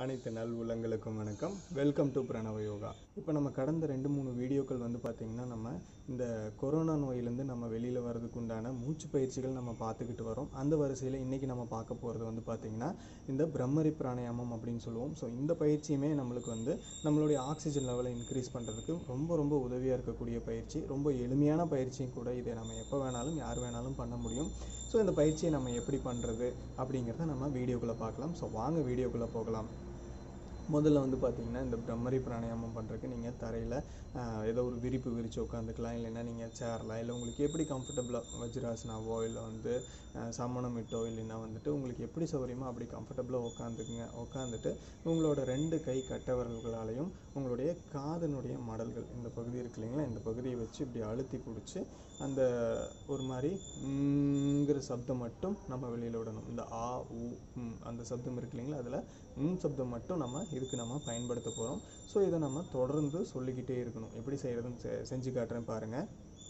அனைத்து நல் உள்ளங்களுக்கும் வணக்கம் வெல்கம் டு பிரணவ யோகா இப்போ நம்ம கடந்த ரெண்டு மூணு வீடியோக்கள் வந்து பார்த்திங்கன்னா நம்ம இந்த கொரோனா நோயிலேருந்து நம்ம வெளியில் வர்றதுக்கு உண்டான மூச்சு பயிற்சிகள் நம்ம பார்த்துக்கிட்டு வரோம் அந்த வரிசையில் இன்றைக்கி நம்ம பார்க்க போகிறது வந்து பார்த்திங்கன்னா இந்த பிரம்மரி பிராணாயாமம் அப்படின்னு சொல்லுவோம் ஸோ இந்த பயிற்சியுமே நம்மளுக்கு வந்து நம்மளுடைய ஆக்சிஜன் லெவலை இன்க்ரீஸ் பண்ணுறதுக்கு ரொம்ப ரொம்ப உதவியாக இருக்கக்கூடிய பயிற்சி ரொம்ப எளிமையான பயிற்சியும் கூட இதை நம்ம எப்போ வேணாலும் யார் வேணாலும் பண்ண முடியும் ஸோ இந்த பயிற்சியை நம்ம எப்படி பண்ணுறது அப்படிங்கிறத நம்ம வீடியோக்குள்ளே பார்க்கலாம் ஸோ வாங்க வீடியோக்குள்ளே போகலாம் முதல்ல வந்து பார்த்தீங்கன்னா இந்த பிரம்மரி பிராணாயாமம் பண்ணுறதுக்கு நீங்கள் தரையில் ஏதோ ஒரு விரிப்பு விரித்து உட்காந்துக்கலாம் இல்லைன்னா நீங்கள் சேரில் இல்லை உங்களுக்கு எப்படி கம்ஃபர்டபுளாக வஜ்ராசனாவோ இல்லை வந்து அஹ், சமணமிட்டோ இல்லைன்னா வந்துட்டு உங்களுக்கு எப்படி சௌகரியமோ அப்படி கம்ஃபர்டபுளாக உட்காந்துக்குங்க உட்காந்துட்டு உங்களோட ரெண்டு கை கட்டவர்களாலையும் உங்களுடைய காதனுடைய மடல்கள் இந்த பகுதி இருக்கு இல்லைங்களா இந்த பகுதியை வச்சு இப்படி அழுத்தி பிடிச்சி அந்த ஒரு மாதிரி ங்கிற சப்தம் மட்டும் நம்ம வெளியில் விடணும் இந்த ஆ உ ம் அந்த சப்தம் இருக்கு இல்லைங்களா அதில் ம் சப்தம் மட்டும் நம்ம இதுக்கு நம்ம பயன்படுத்த போகிறோம் ஸோ இதை நம்ம தொடர்ந்து சொல்லிக்கிட்டே இருக்கணும் எப்படி செய்கிறதுன்னு செ- செஞ்சு காட்டுறேன் பாருங்கள்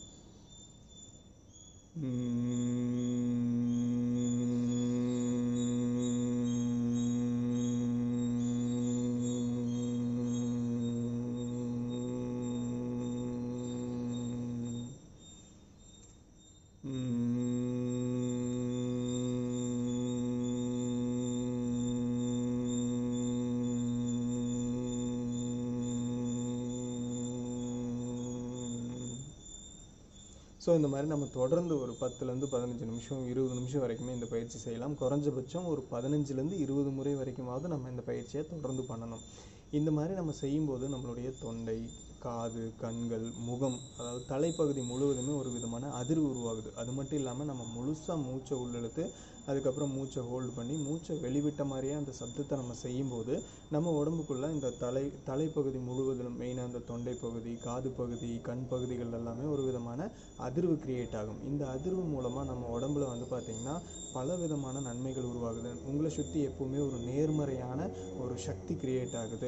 ஸோ இந்த மாதிரி நம்ம தொடர்ந்து ஒரு பத்துலேருந்து பதினஞ்சு நிமிஷம் இருபது நிமிஷம் வரைக்குமே இந்த பயிற்சி செய்யலாம் குறைஞ்சபட்சம் ஒரு பதினஞ்சுலேருந்து இருபது முறை வரைக்குமாவது நம்ம இந்த பயிற்சியை தொடர்ந்து பண்ணணும் இந்த மாதிரி நம்ம செய்யும்போது நம்மளுடைய தொண்டை காது கண்கள் முகம் அதாவது தலைப்பகுதி முழுவதுமே ஒரு விதமான அதிர்வு உருவாகுது அது மட்டும் இல்லாமல் நம்ம முழுசாக மூச்சை உள்ளெழுத்து அதுக்கப்புறம் மூச்சை ஹோல்டு பண்ணி மூச்சை வெளிவிட்ட மாதிரியே அந்த சப்தத்தை நம்ம செய்யும்போது நம்ம உடம்புக்குள்ள இந்த தலை தலைப்பகுதி முழுவதிலும் மெயினாக அந்த தொண்டை பகுதி காது பகுதி கண் பகுதிகள் எல்லாமே ஒரு விதமான அதிர்வு கிரியேட் ஆகும் இந்த அதிர்வு மூலமாக நம்ம உடம்புல வந்து பார்த்திங்கன்னா பல விதமான நன்மைகள் உருவாகுது உங்களை சுற்றி எப்பவுமே ஒரு நேர்மறையான ஒரு சக்தி கிரியேட் ஆகுது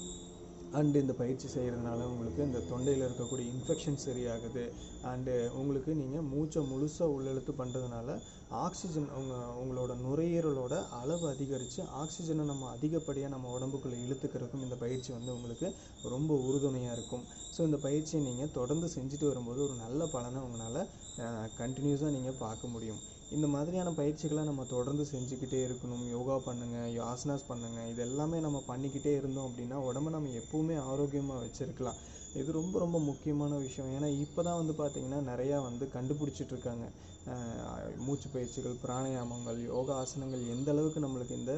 அண்டு இந்த பயிற்சி செய்கிறதுனால உங்களுக்கு இந்த தொண்டையில் இருக்கக்கூடிய இன்ஃபெக்ஷன் சரியாகுது அண்டு உங்களுக்கு நீங்கள் மூச்சை முழுசாக உள்ளெழுத்து பண்ணுறதுனால ஆக்சிஜன் உங்க உங்களோட நுரையீரலோட அளவு அதிகரித்து ஆக்சிஜனை நம்ம அதிகப்படியாக நம்ம உடம்புக்குள்ளே இழுத்துக்கிறதுக்கும் இந்த பயிற்சி வந்து உங்களுக்கு ரொம்ப உறுதுணையாக இருக்கும் ஸோ இந்த பயிற்சியை நீங்கள் தொடர்ந்து செஞ்சுட்டு வரும்போது ஒரு நல்ல பலனை உங்களால் கண்டினியூஸாக நீங்கள் பார்க்க முடியும் இந்த மாதிரியான பயிற்சிகளை நம்ம தொடர்ந்து செஞ்சுக்கிட்டே இருக்கணும் யோகா பண்ணுங்கள் ஆசனாஸ் பண்ணுங்கள் இது எல்லாமே நம்ம பண்ணிக்கிட்டே இருந்தோம் அப்படின்னா உடம்ப நம்ம எப்பவுமே ஆரோக்கியமாக வச்சுருக்கலாம் இது ரொம்ப ரொம்ப முக்கியமான விஷயம் ஏன்னா இப்போ தான் வந்து பார்த்திங்கன்னா நிறையா வந்து கண்டுபிடிச்சிட்டு இருக்காங்க அஹ் மூச்சு பயிற்சிகள் பிராணாயாமங்கள் யோகா ஆசனங்கள் எந்த அளவுக்கு நம்மளுக்கு இந்த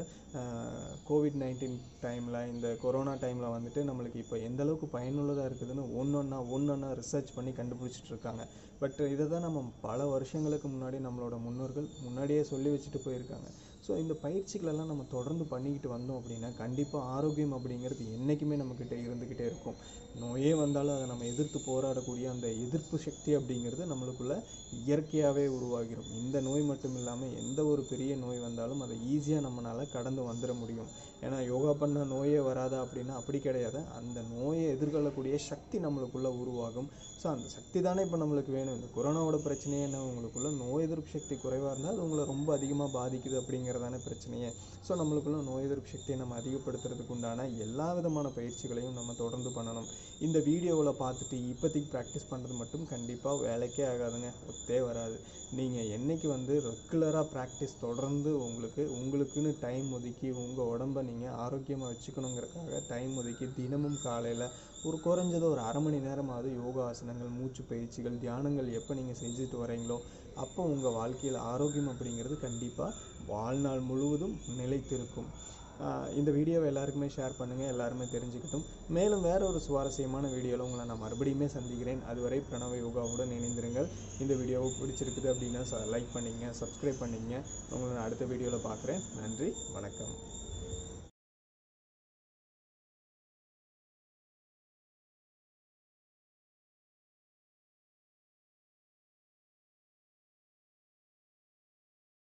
கோவிட் நைன்டீன் டைமில் இந்த கொரோனா டைமில் வந்துட்டு நம்மளுக்கு இப்போ எந்த அளவுக்கு பயனுள்ளதாக இருக்குதுன்னு ஒன்றொன்னா ஒன்றொன்னா ரிசர்ச் பண்ணி கண்டுபிடிச்சிட்டு இருக்காங்க பட் இதை தான் நம்ம பல வருஷங்களுக்கு முன்னாடி நம்மளோட முன்னோர்கள் முன்னாடியே சொல்லி வச்சுட்டு போயிருக்காங்க ஸோ இந்த பயிற்சிகளெல்லாம் நம்ம தொடர்ந்து பண்ணிக்கிட்டு வந்தோம் அப்படின்னா கண்டிப்பாக ஆரோக்கியம் அப்படிங்கிறது என்றைக்குமே நம்மக்கிட்ட இருந்துக்கிட்டே இருக்கும் நோயே வந்தாலும் அதை நம்ம எதிர்த்து போராடக்கூடிய அந்த எதிர்ப்பு சக்தி அப்படிங்கிறது நம்மளுக்குள்ள இயற்கையாகவே உருவாகிரும் இந்த நோய் மட்டும் இல்லாமல் எந்த ஒரு பெரிய நோய் வந்தாலும் அதை ஈஸியாக நம்மளால் கடந்து வந்துட முடியும் ஏன்னா யோகா பண்ண நோயே வராதா அப்படின்னா அப்படி கிடையாது அந்த நோயை எதிர்கொள்ளக்கூடிய சக்தி நம்மளுக்குள்ள உருவாகும் ஸோ அந்த சக்தி தானே இப்போ நம்மளுக்கு வேணும் இந்த கொரோனாவோட பிரச்சனையே என்ன உங்களுக்குள்ள நோய் எதிர்ப்பு சக்தி குறைவாக இருந்தால் அது உங்களை ரொம்ப அதிகமாக பாதிக்குது அப்படிங்கிறதான பிரச்சனையே ஸோ நம்மளுக்குள்ள நோய் எதிர்ப்பு சக்தியை நம்ம அதிகப்படுத்துறதுக்கு உண்டான எல்லா விதமான பயிற்சிகளையும் நம்ம தொடர்ந்து பண்ணணும் இந்த வீடியோவில் பார்த்துட்டு இப்போதைக்கு ப்ராக்டிஸ் பண்ணுறது மட்டும் கண்டிப்பாக வேலைக்கே ஆகாதுங்க ஒத்தே வராது நீங்கள் என்னைக்கு வந்து ரெகுலராக ப்ராக்டிஸ் தொடர்ந்து உங்களுக்கு உங்களுக்குன்னு டைம் ஒதுக்கி உங்கள் உடம்ப நீங்கள் ஆரோக்கியமாக வச்சுக்கணுங்கிறதுக்காக டைம் ஒதுக்கி தினமும் காலையில் ஒரு குறைஞ்சது ஒரு அரை மணி நேரமாவது யோகா ஆசனங்கள் மூச்சு பயிற்சிகள் தியானங்கள் எப்போ நீங்கள் செஞ்சுட்டு வரீங்களோ அப்போ உங்கள் வாழ்க்கையில் ஆரோக்கியம் அப்படிங்கிறது கண்டிப்பாக வாழ்நாள் முழுவதும் நிலைத்திருக்கும் ஆஹ் இந்த வீடியோவை எல்லாருக்குமே ஷேர் பண்ணுங்கள் எல்லாருமே தெரிஞ்சுக்கிட்டும் மேலும் வேற ஒரு சுவாரஸ்யமான வீடியோவில் உங்களை நான் மறுபடியுமே சந்திக்கிறேன் அதுவரை பிரணவ யோகாவுடன் இணைந்திருங்கள் இந்த வீடியோவை பிடிச்சிருக்குது அப்படின்னா லைக் பண்ணிங்க சப்ஸ்கிரைப் பண்ணிங்க உங்களை நான் அடுத்த வீடியோவில் பார்க்குறேன் நன்றி வணக்கம்